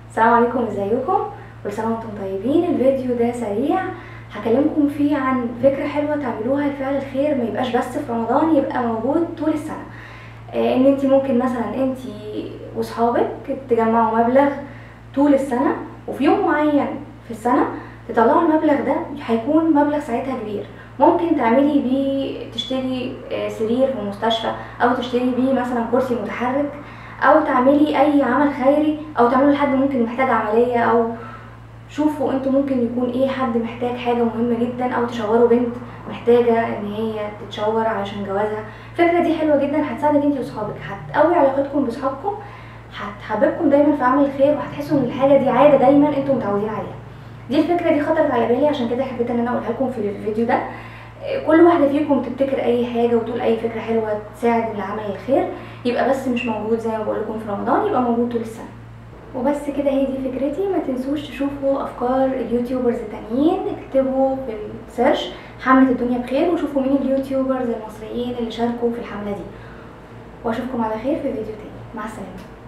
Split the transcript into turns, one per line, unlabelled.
السلام عليكم ازيكم كل سنه وانتم طيبين الفيديو ده سريع هكلمكم فيه عن فكره حلوه تعملوها لفعل الخير ما يبقاش بس في رمضان يبقى موجود طول السنه آه، ان انت ممكن مثلا انت واصحابك تجمعوا مبلغ طول السنه وفي يوم معين في السنه تطلعوا المبلغ ده هيكون مبلغ ساعتها كبير ممكن تعملي بيه تشتري آه، سرير في مستشفى او تشتري بيه مثلا كرسي متحرك او تعملي اي عمل خيري او تعملوا لحد ممكن محتاج عمليه او شوفوا انتوا ممكن يكون ايه حد محتاج حاجه مهمه جدا او تشاوروا بنت محتاجه ان هي تتشاور علشان جوازها الفكره دي حلوه جدا هتساعدك انت واصحابك هتقوي علاقتكم باصحابكم هتحببكم دايما في عمل الخير وهتحسوا ان الحاجه دي عاده دايما انتوا متعودين عليها دي الفكره دي خطرت على بالي عشان كده حبيت ان انا اقولها لكم في الفيديو ده كل واحده فيكم تبتكر اي حاجه وتقول اي فكره حلوه تساعد لعمل الخير يبقى بس مش موجود زي ما بقول لكم في رمضان يبقى موجود طول السنه وبس كده هي دي فكرتي ما تنسوش تشوفوا افكار اليوتيوبرز التانيين اكتبوا في السيرش حملة الدنيا بخير وشوفوا مين اليوتيوبرز المصريين اللي شاركوا في الحملة دي واشوفكم على خير في فيديو تاني مع السلامة